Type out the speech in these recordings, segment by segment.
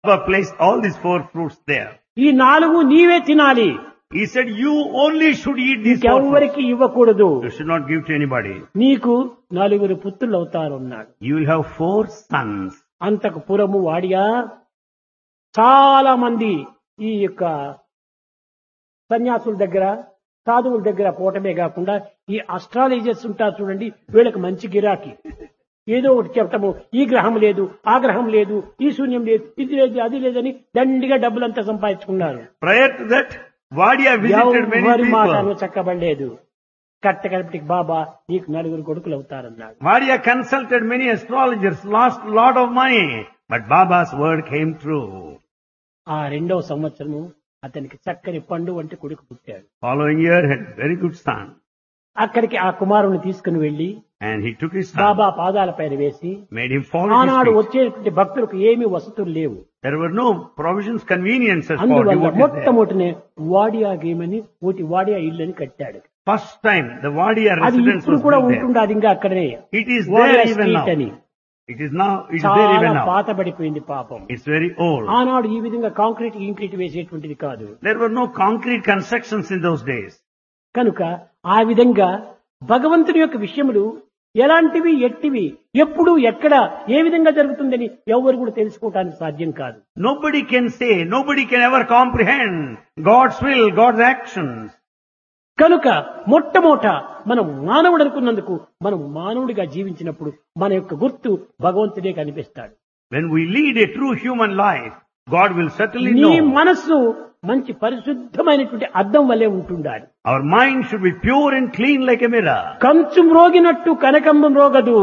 Baba placed all these four fruits there. ఈ నాలుగు నీవే తినాలి He said, you only should eat these four fruits. ఇంకెవ్వరికి ఇవ్వకూడదు You should not give to anybody. నీకు నలుగురు పుత్రులు అవుతారు అన్నాడు You will have four sons. అంతకు పురము వాడియా చాలా మంది ఈ యొక్క సన్యాసుల దగ్గర సాధువుల దగ్గర పోవటమే కాకుండా ఈ అస్ట్రాలజర్స్ ఉంటారు చూడండి వీళ్ళకి మంచి గిరాకీ ఏదో ఒకటి చెప్పటము ఈ గ్రహం లేదు ఆ గ్రహం లేదు ఈ శూన్యం లేదు ఇది లేదు అది లేదని దండిగా డబ్బులంతా సంపాదించుకున్నారు Prior to that, Vadia visited many ఎవరి మాటను people. చక్కబడలేదు కట్టకడపటికి బాబా నీకు నలుగురు కొడుకులు అవుతారన్నాడు Vadia consulted many astrologers, lost a lot of money. But Baba's word came true. ఆ రెండవ సంవత్సరము అతనికి చక్కని పండు వంటి కొడుకు పుట్టాడు Following year had very good son. అక్కడికి ఆ కుమారుని తీసుకుని వెళ్లి And he took his son, బాబా పాదాల పైన వేసి made him fall at ఆనాడు his feet. వచ్చేటువంటి భక్తులకు ఏమీ వసతులు లేవు There were no provisions, conveniences for అందువల్ల devotees there. మొట్టమొదటినే వాడియా గేమని ఒకటి వాడియా ఇల్లు అని కట్టాడు First time, the Vadia అది residence ఇప్పుడు was కూడా built there. ఉంటుండే అది ఇంకా అక్కడనే It is వాడియా there even స్ట్రీట్ now. అని It is now, it is there even చాలా now. పాతబడిపోయింది పాపం It's very old. ఆనాడు ఈ విధంగా కాంక్రీట్ ఇంక్రీట్ వేసేటువంటిది కాదు There were no concrete constructions in those days. కనుక ఆ విధంగా భగవంతుని యొక్క విషయములు ఎలాంటివి ఎట్టివి ఎప్పుడు ఎక్కడ ఏ విధంగా జరుగుతుందని ఎవరు కూడా తెలుసుకోవటానికి సాధ్యం కాదు Nobody can say, nobody can ever comprehend God's will, God's actions. కనుక మొట్టమొదట మనం మానవుడు అనుకున్నందుకు మనం మానవుడిగా జీవించినప్పుడు మన యొక్క గుర్తు భగవంతుడే కనిపిస్తాడు When we lead a true human life, God will certainly నీ know. మనస్సు మంచి పరిశుద్ధమైనటువంటి అద్దం వల్లే ఉంటుండాలి Our mind should be pure and clean like a mirror. కంచు మ్రోగినట్టు కనకంబం రోగదు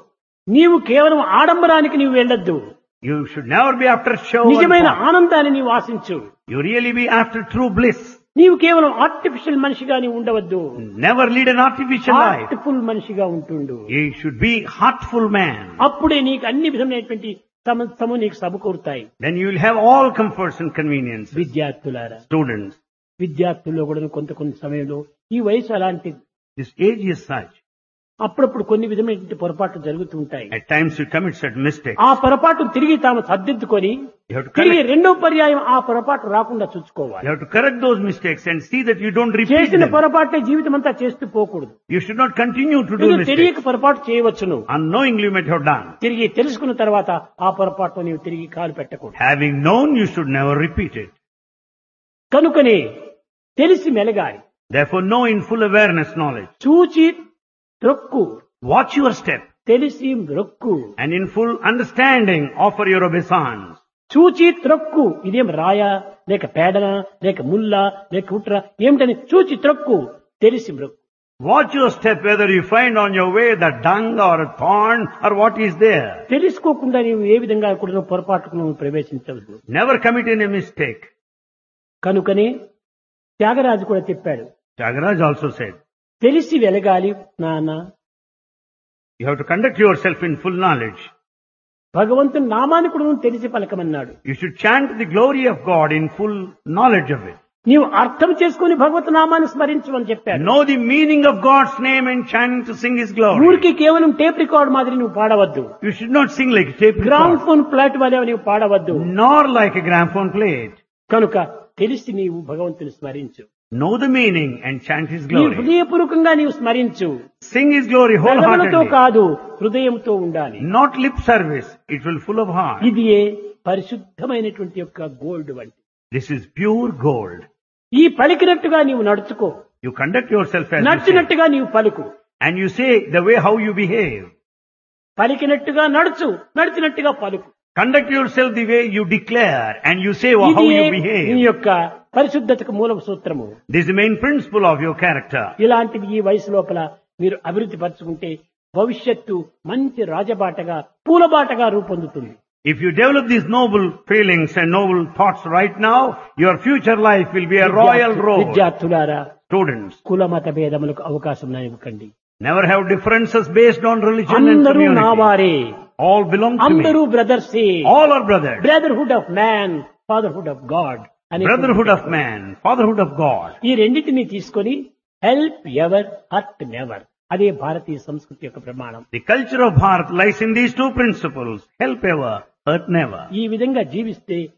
నీవు కేవలం ఆడంబరానికి నీవు వెళ్ళొద్దు You should never be after show. and నిజమైన pomp. ఆనందాన్ని నీవు ఆశించు You really be after true bliss. నీవు కేవలం ఆర్టిఫిషియల్ మనిషిగా నీవు ఉండవద్దు Never lead an artificial life. Heartful మనిషిగా ఉంటుండు You should be heartful man. అప్పుడే నీకు అన్ని విధమైనటువంటి సమస్తము నీకు సమకూరుతాయి Then you will have all comforts and conveniences. విద్యార్థులారా Students, విద్యార్థుల్లో కూడా కొంత కొంత సమయంలో ఈ వయసు అలాంటిది this age is such. అప్పుడప్పుడు కొన్ని విధమైనటువంటి పొరపాట్లు జరుగుతూ ఉంటాయి At times you commit certain mistakes. ఆ పొరపాటు తిరిగి తాము సర్దిద్దుకొని You have to తిరిగి correct, రెండో పర్యాయం ఆ పొరపాటు రాకుండా చూసుకోవాలి you have to correct those mistakes and see that you don't repeat చేసిన them. పొరపాటే జీవితం అంతా చేస్తూ పోకూడదు You should not continue to do ఏదో mistakes. తెలియక పొరపాటు చేయవచ్చును Unknowingly you might have done. తిరిగి తెలుసుకున్న తర్వాత ఆ పొరపాటు నీవు తిరిగి కాలు పెట్టకూడదు Having known, you should never repeat it. కనుకనే తెలిసి మెలగాలి Therefore, know in full awareness knowledge. చూచి త్రొక్కు Watch your step తెలిసి మ్రొక్కు and in full understanding offer your obeisance. చూచి త్రొక్కు ఇదేం రాయా లేక పేడనా లేక ముల్లా లేక కుట్ర ఏమిటని చూచి త్రొక్కు తెలిసి మ్రొక్కు Watch your step whether you find on your way the dung or a thorn or what is there. తెలుసుకోకుండా నీవు ఏ విధంగా కూడా పొరపాటుకు నువ్వు ప్రవేశించవద్దు Never commit any mistake. కనుకనే త్యాగరాజు కూడా చెప్పాడు Jagaraj also said, తెలిసి వెలగాలి నాన్న you have to conduct yourself in full knowledge. భగవంతుని నామాన్ని కూడా నువ్వు తెలిసి పలకమన్నాడు You should chant the glory of God in full knowledge of it. నీవు అర్థం చేసుకుని భగవత్ నామాన్ని స్మరించు అని చెప్పాడు Know the meaning of God's name and chant to sing His glory. ఊరికి కేవలం టేప్ రికార్డ్ మాదిరి నువ్వు పాడవద్దు You should not sing like a tape gram record, phone plate వలె నీవు పాడవద్దు nor like a gramophone plate. కనుక తెలిసి నీవు భగవంతుని స్మరించు Know the meaning and chant His నీ glory. హృదయపూర్వకంగా నీవు స్మరించు Sing His glory పెదవులతో wholeheartedly. కాదు హృదయంతో ఉండాలి Not lip service. It will full of heart. ఇది పరిశుద్ధమైనటువంటి యొక్క గోల్డ్ వంటి This is pure gold. ఈ పలికినట్టుగా నీవు నడుచుకో You conduct yourself as you say. నడిచినట్టుగా నీవు పలుకు And you say the way how you behave. పలికినట్టుగా నడుచు నడిచినట్టుగా పలుకు Conduct yourself the way you declare and you say how ఇది you నీ behave. యొక్క పరిశుద్ధతకు మూల సూత్రము This is the main principle of your character. ఇలాంటివి ఈ వయసు లోపల మీరు అభివృద్ధి పరుచుకుంటే భవిష్యత్తు మంచి రాజబాటగా పూలబాటగా రూపొందుతుంది If you develop these noble feelings and noble thoughts right now, your future life will be a royal road. విద్యార్థులారా Students, కుల మత భేదములకు అవకాశం ఇవ్వకండి never have differences based on religion and అందరూ నా community. వారే All belong to అందరూ me. బ్రదర్సే All are brothers. Brotherhood of man fatherhood of God అని Brotherhood of man, fatherhood of God. ఈ రెండింటిని తీసుకొని హెల్ప్ ఎవర్ హర్ట్ నెవర్ అదే భారతీయ సంస్కృతి యొక్క ప్రమాణం The culture of Bharat lies in these two principles. Help ever, Earth never. ఈ విధంగా జీవిస్తే